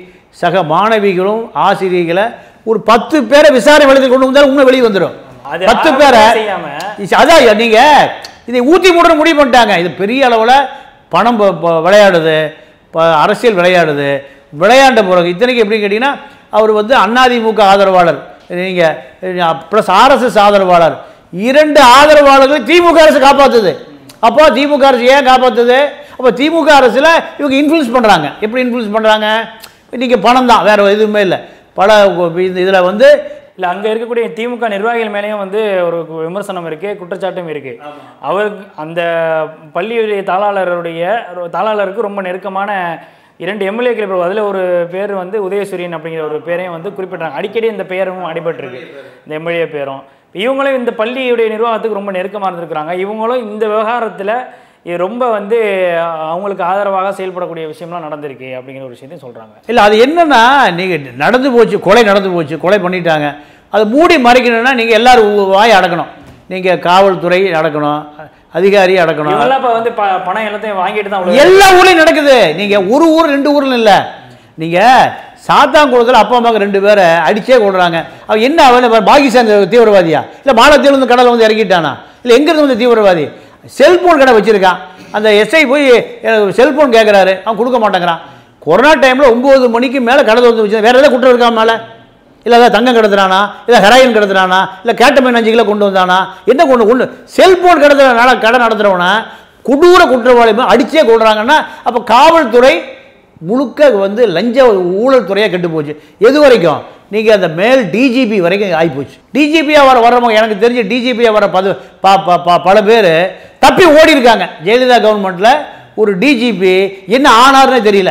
சக மாணவிகளும் ஆசிரியர்களை ஒரு பத்து பேரை விசாரணை வழக்கு கொண்டு வந்தாலும் உண்மை வெளியே வந்துடும் அது பத்து ஆரம்பமே பேரை செய்யாம இஸ்- அதான் நீங்க இதை ஊத்தி மூட முடிவு பண்ணிட்டாங்க இது பெரிய அளவில் பணம் ப- ப- விளையாடுது ப- அரசியல் விளையாடுது விளையாண்ட பிறகு இத்தனைக்கு எப்படி கேட்டிங்கன்னா அவர் வந்து அதிமுக ஆதரவாளர் நீங்கள் ப்ளஸ் ஆர்எஸ்எஸ் ஆதரவாளர் இரண்டு ஆதரவாளர்கள் திமுக அரசு காப்பாற்றுது அப்போ திமுக அரசு ஏன் காப்பாற்றுது அப்போ திமுக அரசில் இவங்க இன்ஃப்ளூயன்ஸ் பண்ணுறாங்க எப்படி இன்ஃப்ளூயன்ஸ் பண்ணுறாங்க இன்றைக்கி பணம் தான் வேறு எதுவுமே இல்லை பல இதில் வந்து இல்லை அங்கே இருக்கக்கூடிய திமுக நிர்வாகிகள் மேலேயும் வந்து ஒரு விமர்சனம் இருக்குது குற்றச்சாட்டும் இருக்குது அவருக்கு அந்த பள்ளியுடைய தாளாளருடைய ஒரு தாளாளருக்கு ரொம்ப நெருக்கமான இரண்டு எம்எல்ஏக்கள் அதில் ஒரு பேர் வந்து உதயசூரியன் அப்படிங்கிற ஒரு பேரையும் வந்து குறிப்பிட்டாங்க அடிக்கடி இந்த பெயரும் அடிபட்டிருக்கு இந்த எம்எல்ஏ பேரும் இவங்களும் இந்த பள்ளியுடைய நிர்வாகத்துக்கு ரொம்ப நெருக்கமாக இருந்திருக்கிறாங்க இவங்களும் இந்த விவகாரத்தில் இது ரொம்ப வந்து அவங்களுக்கு ஆதரவாக செயல்படக்கூடிய விஷயம்லாம் நடந்திருக்கு அப்படிங்கிற ஒரு விஷயத்தையும் சொல்கிறாங்க இல்லை அது என்னன்னா நீங்கள் நடந்து போச்சு கொலை நடந்து போச்சு கொலை பண்ணிட்டாங்க அதை மூடி மறைக்கணும்னா நீங்கள் எல்லாரும் உ- வாய் அடக்கணும் நீங்கள் காவல்துறை அடக்கணும் அதிகாரி அடக்கணும் இவங்கெல்லாம் இப்போ வந்து ப- பணம் எல்லாத்தையும் வாங்கிட்டு தான் அவ்வளோ எல்லா ஊர்லையும் நடக்குது நீங்கள் ஒரு ஊர் ரெண்டு ஊர்ல இல்லை நீங்கள் சாத்தாங்குளத்தில் அப்பா அம்மாவுக்கு ரெண்டு பேரை அடிச்சே கொள்றாங்க அவன் என்ன அவன் பாகிஸ்தான் தீவிரவாதியா இல்லை மாலத்தீவில் வந்து கடலில் வந்து இறங்கிட்டானா இல்லை எங்கேருந்து வந்து தீவிரவாதி செல்போன் கடை வச்சிருக்கான் அந்த எஸ்ஐ போய் எனக்கு செல்போன் கேட்குறாரு அவன் கொடுக்க மாட்டேங்கிறான் கொரோனா டைமில் ஒம்பது மணிக்கு மேலே கடை வந்து வச்சு வேறு ஏதாவது குற்றம் இருக்கா மேலே இல்லை ஏதாவது தங்கம் கடத்துறானா இல்லை ஹெராயின் கடத்துறானா இல்லை கேட்டமைன் அஞ்சு கிலோ கொண்டு வந்தானா என்ன கொண்டு கொண்டு செல்போன் கடத்துற கடை நடத்துகிறவன கொடூர குற்றவாளி மாதிரி அடிச்சே கொள்றாங்கன்னா அப்போ காவல்துறை முழுக்க வந்து லஞ்ச ஊழல் துறையாக கெட்டு போச்சு எது வரைக்கும் நீங்கள் அந்த மேல் டிஜிபி வரைக்கும் ஆகிப்போச்சு டிஜிபியாக வர வர்றவங்க எனக்கு தெரிஞ்சு டிஜிபியாக வர பது ப- ப- ப- பல பேர் தப்பி ஓடி இருக்காங்க ஜெயலலிதா கவர்மெண்ட்டில் ஒரு டிஜிபி என்ன ஆனார்னே தெரியல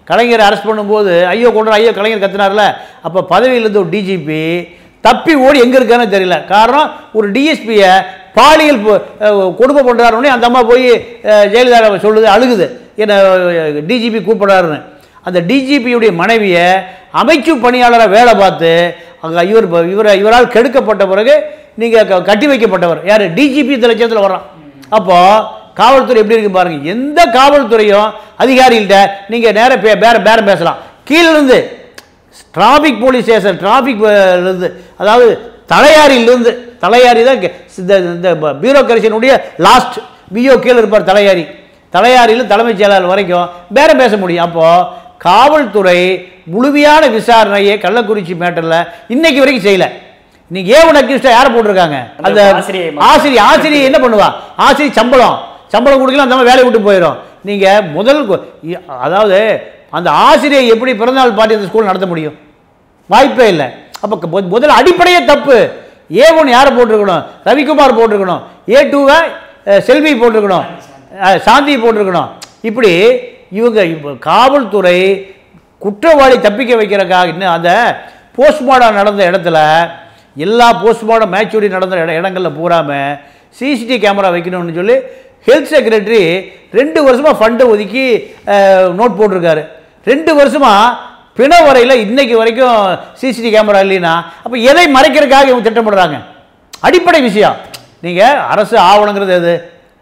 கலைஞரை அரெஸ்ட் பண்ணும்போது ஐயோ கொண்டு ஐயோ கலைஞர் கத்துனார்ல அப்போ பதவியிலிருந்து ஒரு டிஜிபி தப்பி ஓடி எங்கே இருக்கான்னு தெரியல காரணம் ஒரு டிஎஸ்பியை பாலியல் பு- அஹ் கொடுமை பண்ணுறாருன்னே அந்த அம்மா போய் அஹ், ஜெயலலிதா சொல்லுது அழுகுது என்ன டிஜிபி கூப்பிடுறாருன்னு அந்த டிஜிபியுடைய மனைவியை அமைச்சு பணியாளராக வேலை பார்த்து அங்கே இவர் இவர் இவரால் கெடுக்கப்பட்ட பிறகு நீங்கள் கட்டி வைக்கப்பட்டவர் யார் டிஜிபி இந்த லட்சத்தில் வர்றான் அப்போது காவல்துறை எப்படி இருக்கு பாருங்க எந்த காவல்துறையும் அதிகாரிகள்கிட்ட நீங்கள் நேர பே பேர பேரம் பேசலாம் கீழிருந்து டிராஃபிக் போலீஸ் ஸ்டேஷன் டிராஃபிக் இருந்து அதாவது தலையாரியிலிருந்து தலையாரி தான் கே- இந்த இந்த பியூரோக்ரேஷனுடைய லாஸ்ட் பிஓ கீழே இருப்பார் தலையாரி தலையாரியில் தலைமைச் செயலாளர் வரைக்கும் பேரம் பேச முடியும் அப்போது காவல்துறை முழுமையான விசாரணையை கள்ளக்குறிச்சி மேட்டரில் இன்னைக்கு வரைக்கும் செய்யல இன்னைக்கு ஏவன் அக்யூஸ்டா யாரை போட்டிருக்காங்க அந்த ஆசிரியை ஆசிரியர் ஆசிரியர் என்ன பண்ணுவா ஆசிரியர் சம்பளம் சம்பளம் கொடுக்கலாம் அந்த மாதிரி வேலையை விட்டு போயிடும் நீங்கள் முதல் கு- இ- அதாவது அந்த ஆசிரியை எப்படி பிறந்தநாள் பார்ட்டி அந்த ஸ்கூல் நடத்த முடியும் வாய்ப்பே இல்லை அப்போ முதல்ல அடிப்படையே தப்பு ஏ ஒன்று யாரை போட்டிருக்கணும் ரவிக்குமார் போட்டிருக்கணும் ஏ டூவை செல்வி போட்டிருக்கணும் அஹ், சாந்தி போட்டிருக்கணும் இப்படி இவங்க இப்போ காவல்துறை குற்றவாளி தப்பிக்க வைக்கிறக்காக இன்னும் அந்த போஸ்ட்மார்டம் நடந்த இடத்துல எல்லா போஸ்ட்மார்டம் மேச்சூரி நடந்த இட இடங்களில் பூராம சிசிடிவி கேமரா வைக்கணும்னு சொல்லி ஹெல்த் செக்ரட்டரி ரெண்டு வருஷமாக ஃபண்டை ஒதுக்கி நோட் போட்டிருக்காரு ரெண்டு வருஷமாக பிணவரையில் இன்னைக்கு வரைக்கும் சிசிடிவி கேமரா இல்லைன்னா அப்போ எதை மறைக்கிறதுக்காக இவங்க திட்டமிடுறாங்க அடிப்படை விஷயம் நீங்கள் அரசு ஆவணங்கிறது எது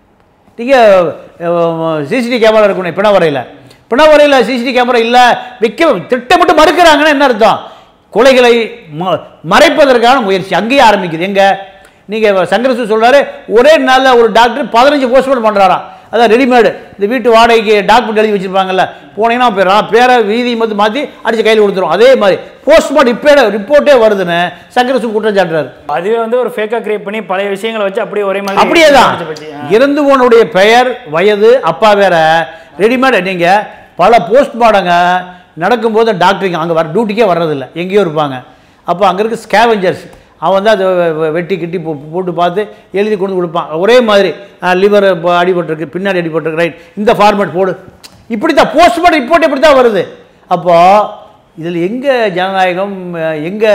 நீங்கள் சிசிடிவி கேமரா இருக்கணும் பிணவரையில் பிணவரையில் சிசிடிவி கேமரா இல்லை வைக்க திட்டமிட்டு மறுக்கிறாங்கன்னா என்ன அர்த்தம் கொலைகளை ம- மறைப்பதற்கான முயற்சி அங்கேயே ஆரம்பிக்குது எங்க நீங்கள் சங்கரசு சொல்றாரு ஒரே நாளில் ஒரு டாக்டர் பதினஞ்சு போஸ்ட்மார்ட்டம் பண்ணுறாராம் அதான் ரெடிமேடு இந்த வீட்டு வாடகைக்கு டாக்குமெண்ட் எழுதி வச்சிருப்பாங்கல்ல போனீங்கன்னா பேர் பேரை வீதி மட்டும் மாற்றி அடிச்சு கையில் கொடுத்துரும் அதே மாதிரி போஸ்ட்மார்ட்டம் இப்போ ரிப்போர்ட்டே வருதுன்னு சங்கரசு குற்றம் சாட்டுறாரு அதுவே வந்து ஒரு ஃபேக்காக கிரியேட் பண்ணி பழைய விஷயங்களை வச்சு அப்படியே ஒரே மாதிரி அப்படியே தான் முடிச்சு போச்சு. ஆ. இறந்து போனுடைய பெயர் வயது அப்பா வேற ரெடிமேட் நீங்கள் பல போஸ்ட்மார்டங்க நடக்கும்போது டாக்டருங்க அங்கே வர டியூட்டிக்கே வர்றதில்ல எங்கேயோ இருப்பாங்க அப்போ அங்கே இருக்க ஸ்கேவெஞ்சர்ஸ் அவன் வந்து அதை வெ- வெ- வெட்டி கிட்டி போ- போட்டு பார்த்து எழுதி கொண்டு வந்து கொடுப்பான் ஒரே மாதிரி லிவர் அடிபட்டிருக்கு பின்னாடி அடிபட்டிருக்கு ரைட் இந்த ஃபார்மேட் போடு இப்படி தான் போஸ்ட்மார்ட்டம் ரிப்போர்ட் இப்படி தான் வருது அப்போது இதில் எங்கே ஜனநாயகம் எங்கே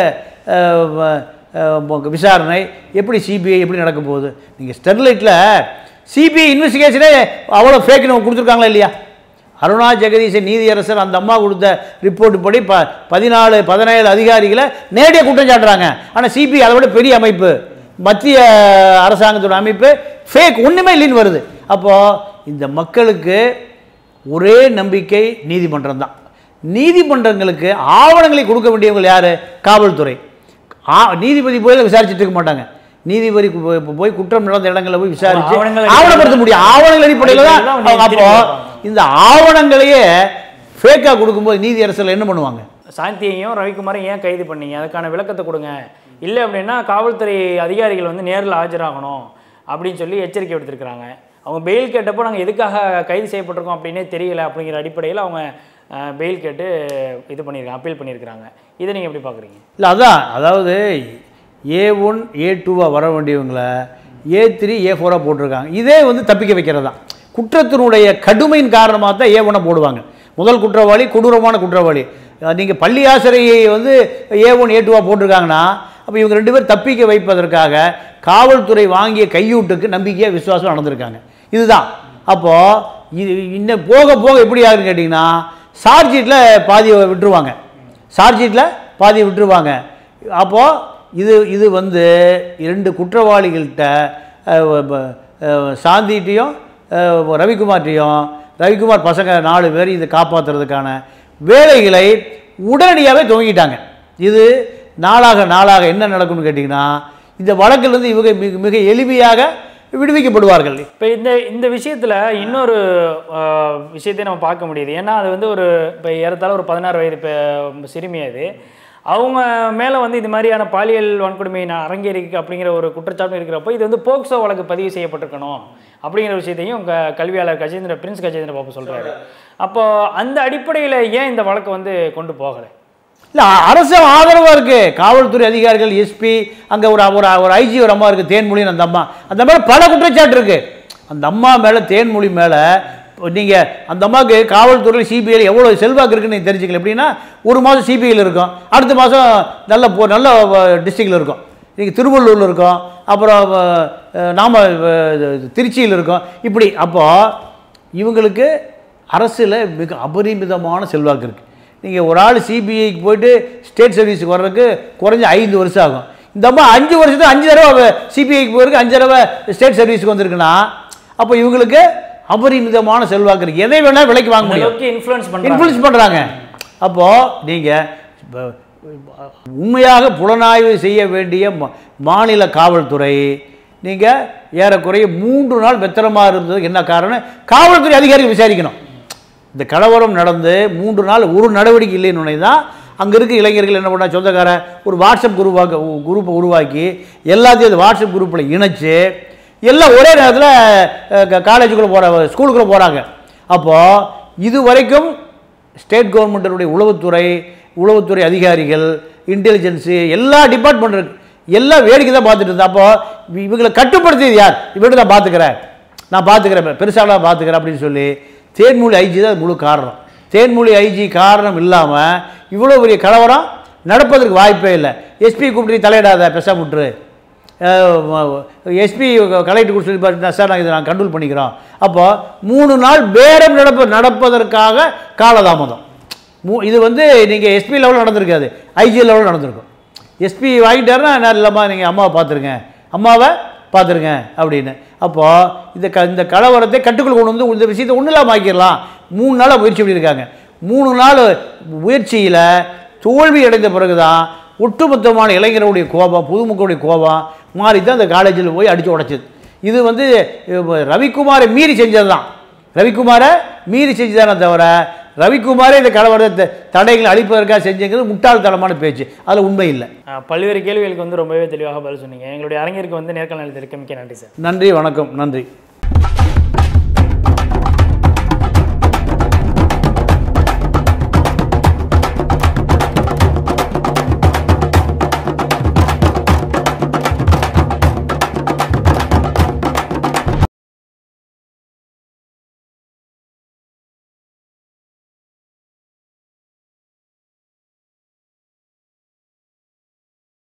விசாரணை எப்படி சிபிஐ எப்படி நடக்க போகுது நீங்கள் ஸ்டெர்லைட்டில் சிபிஐ இன்வெஸ்டிகேஷனே அவ்வளோ ஃபேக் நம்ம கொடுத்துருக்காங்களா இல்லையா அருணா ஜெகதீசன் நீதியரசர் அந்த அம்மா கொடுத்த ரிப்போர்ட் படி ப பதினாலு பதினேழு அதிகாரிகளை நேரடியாக குற்றம் சாட்டுறாங்க ஆனால் சிபிஐ அதை விட பெரிய அமைப்பு மத்திய அரசாங்கத்தோட அமைப்பு ஃபேக் ஒன்றுமே இல்லைன்னு வருது அப்போது இந்த மக்களுக்கு ஒரே நம்பிக்கை நீதிமன்றம் தான் நீதிமன்றங்களுக்கு ஆவணங்களை கொடுக்க வேண்டியவங்க யார் காவல்துறை ஆ நீதிபதி போய் விசாரிச்சுட்டு இருக்க மாட்டாங்க நீதிபதி போய் போய் குற்றம் நடந்த இடங்களில் போய் விசாரிச்சு ஆவணங்கள் ஆவணப்படுத்த முடியும் ஆவணங்கள் அடிப்படையில் தான் அடிப்படையில தான் அவங்க திருப்பி அப்போ வைப்பாங்க. இந்த ஆவணங்களையே ஃபேக்காக கொடுக்கும்போது நீதியரசர்கள் என்ன பண்ணுவாங்க சாந்தியையும் ரவிக்குமாரையும் ஏன் கைது பண்ணீங்க அதுக்கான விளக்கத்தை கொடுங்க இல்லை அப்படின்னா காவல்துறை அதிகாரிகள் வந்து நேரில் ஆஜராகணும் அப்படின்னு சொல்லி எச்சரிக்கை விடுத்திருக்கிறாங்க அவங்க பெயில் கேட்டப்போ நாங்கள் எதுக்காக கைது செய்யப்பட்டிருக்கோம் அப்படின்னே தெரியல அப்படிங்கிற அடிப்படையில் அவங்க பெயில் கேட்டு இது பண்ணியிருக்காங்க அப்பீல் பண்ணியிருக்கிறாங்க இதை நீங்கள் எப்படி பார்க்குறீங்க இல்லை அதான் அதாவது ஏ ஒன் ஏ டூவாக வர வேண்டியவங்களை ஏ த்ரீ ஏ ஃபோராக போட்டிருக்காங்க இதே வந்து தப்பிக்க வைக்கிறது தான் குற்றத்தினுடைய கடுமையின் காரணமாக தான் ஏ ஒன்னை போடுவாங்க முதல் குற்றவாளி கொடூரமான குற்றவாளி நீங்கள் பள்ளி ஆசிரியை வந்து ஏ ஒன் ஏ டூவாக போட்டிருக்காங்கன்னா அப்போ இவங்க ரெண்டு பேரும் தப்பிக்க வைப்பதற்காக காவல்துறை வாங்கிய கையூட்டுக்கு நம்பிக்கையாக விசுவாசம் நடந்திருக்காங்க இதுதான் அப்போது இது இன்னும் போக போக எப்படி ஆகுதுன்னு கேட்டிங்கன்னா சார்ஜீட்டில் பாதியை விட்டுருவாங்க சார்ஜீட்டில் பாதி விட்டுருவாங்க அப்போது இது இது வந்து இரண்டு குற்றவாளிகள்கிட்ட அஹ், ப- அஹ், சாந்திகிட்டையும் அஹ், ரவிக்குமார்ட்டையும் ரவிக்குமார் பசங்க நாலு பேர் இதை காப்பாற்றுறதுக்கான வேலைகளை உடனடியாகவே துவங்கிட்டாங்க இது நாளாக நாளாக என்ன நடக்கும்னு கேட்டிங்கன்னா இந்த வழக்கிலிருந்து இவங்க மிக மிக எளிமையாக விடுவிக்கப்படுவார்கள் இப்போ இந்த இந்த விஷயத்தில் இன்னொரு ஆஹ், விஷயத்தையும் நம்ம பார்க்க முடியுது ஏன்னா அது வந்து ஒரு இப்போ ஏறத்தாழ ஒரு பதினாறு வயது பெ- சிறுமி அது அவங்க மேலே வந்து இது மாதிரியான பாலியல் வன்கொடுமை நான் அரங்கேறிக்கு அப்படிங்கிற ஒரு குற்றச்சாட்டு இருக்கிறப்போ இது வந்து போக்சோ வழக்கு பதிவு செய்யப்பட்டிருக்கணும் அப்படிங்கிற விஷயத்தையும் க கல்வியாளர் கஜேந்திர பிரின்ஸ் கஜேந்திர பாபு சொல்கிறாரு அப்போ அந்த அடிப்படையில் ஏன் இந்த வழக்கு வந்து கொண்டு போகலை இல்லை அரசு ஆதரவாக இருக்கு காவல்துறை அதிகாரிகள் எஸ்பி அங்கே ஒரு ஒரு ஒரு ஐஜி ஒரு அம்மா இருக்குது தேன்மொழின்னு அந்த அம்மா அந்த மாதிரி பல குற்றச்சாட்டு இருக்கு அந்த அம்மா மேலே தேன்மொழி மேலே நீங்கள் அந்த அம்மாவுக்கு காவல்துறையில் சிபிஐயில் எவ்வளோ செல்வாக்கு இருக்குன்னு நீங்கள் தெரிஞ்சுக்கல எப்படின்னா ஒரு மாதம் சிபிஐயில் இருக்கும் அடுத்த மாதம் நல்ல போ நல்ல டிஸ்ட்ரிக்டில் இருக்கும் நீங்கள் திருவள்ளூரில் இருக்கோம் அப்புறம் அஹ், நாம அஹ், திருச்சியில் இருக்கோம் இப்படி அப்போது இவங்களுக்கு அரசில் மிக அபரிமிதமான செல்வாக்கு இருக்குது நீங்கள் ஒரு ஆள் சிபிஐக்கு போயிட்டு ஸ்டேட் சர்வீஸுக்கு வர்றதுக்கு குறைஞ்ச ஐந்து வருஷம் ஆகும் இந்த அம்மா அஞ்சு வருஷத்துக்கு அஞ்சு தடவை சிபிஐக்கு போயிருக்கு அஞ்சு தடவை ஸ்டேட் சர்வீஸுக்கு வந்திருக்குன்னா அப்போ இவங்களுக்கு அபரிமிதமான செல்வாக்கு இருக்குது எதை வேணால் விலைக்கு வாங்க அந்த முடியும் அளவுக்கு இன்ஃப்ளூயன்ஸ் பண்ணுறாங்க இன்ஃப்ளூயன்ஸ் பண்ணுறாங்க அப்போது நீங்கள் உண்மையாக புலனாய்வு செய்ய வேண்டிய மா- மாநில காவல்துறை நீங்கள் ஏறக்குறைய மூன்று நாள் பெத்திரமாக இருந்தது என்ன காரணம் காவல்துறை அதிகாரிகள் விசாரிக்கணும் இந்த கலவரம் நடந்து மூன்று நாள் ஒரு நடவடிக்கை இல்லைன்னு தான் அங்கே இருக்க இளைஞர்கள் என்ன பண்ணா சொந்தக்கார ஒரு வாட்ஸ்அப் குரூப்பாக குரூப்பை உருவாக்கி எல்லாத்தையும் அந்த வாட்ஸ்அப் குரூப்பில் இணைச்சு எல்லாம் ஒரே நேரத்தில் காலேஜுக்குள்ளே போகிற ஸ்கூலுக்குள்ளே போகிறாங்க அப்போது இது வரைக்கும் ஸ்டேட் கவர்மெண்ட்டினுடைய உளவுத்துறை உளவுத்துறை அதிகாரிகள் இன்டெலிஜென்ஸு எல்லா டிபார்ட்மெண்ட் இருக்கு எல்லாம் வேடிக்கை தான் பார்த்துட்டு இருந்தா அப்போ இவங்களை கட்டுப்படுத்தியது யார் இவர்கிட்ட நான் பார்த்துக்கிறேன் நான் பார்த்துக்கிறேன் பெருசாக பார்த்துக்கிறேன் அப்படின்னு சொல்லி தேன்மொழி ஐஜி தான் முழு காரணம் தேன்மொழி ஐஜி காரணம் இல்லாமல் இவ்வளோ பெரிய கலவரம் நடப்பதற்கு வாய்ப்பே இல்லை எஸ்பி கூப்பிட்டு தலையிடாத பெசா விட்டுரு எஸ்பி கலெக்டர் கொடுத்து பார்த்தீங்கன்னா சார் நாங்கள் இதை நாங்கள் கண்ட்ரோல் பண்ணிக்கிறோம் அப்போ மூணு நாள் பேரம் நடப்ப நடப்பதற்காக காலதாமதம் மூ இது வந்து நீங்கள் எஸ்பி லெவலில் நடந்திருக்காது ஐஜி லெவலில் நடந்திருக்கும் எஸ்பி வாங்கிட்டாருன்னா என்ன இல்லைம்மா நீங்கள் அம்மாவை பார்த்துருங்க அம்மாவை பார்த்துருங்க அப்படின்னு அப்போது இந்த க இந்த கலவரத்தை கட்டுக்குள் கொண்டு வந்து இந்த விஷயத்தை ஒன்றும் இல்லாமல் ஆக்கிடலாம் மூணு நாளாக முயற்சி பண்ணியிருக்காங்க மூணு நாள் முயற்சியில் தோல்வி அடைந்த பிறகு தான் ஒட்டுமொத்தமான இளைஞருடைய கோபம் பொதுமக்களுடைய கோபம் மாறி தான் அந்த காலேஜில் போய் அடித்து உடைச்சது இது வந்து அஹ், ரவிக்குமாரை மீறி செஞ்சது தான் ரவிக்குமாரை மீறி செஞ்சுதானே தவிர ரவிக்குமாரே இந்த கலவரத்தை தடைகளை அழிப்பதற்காக செஞ்சுங்கிறது முட்டாள்தனமான பேச்சு அதில் உண்மை இல்லை அஹ், பல்வேறு கேள்விகளுக்கு வந்து ரொம்பவே தெளிவாக பதில் சொன்னீங்க எங்களுடைய அரங்கிற்கு வந்து நேர்காணல் அளித்ததற்கு மிக்க நன்றி சார் நன்றி வணக்கம் நன்றி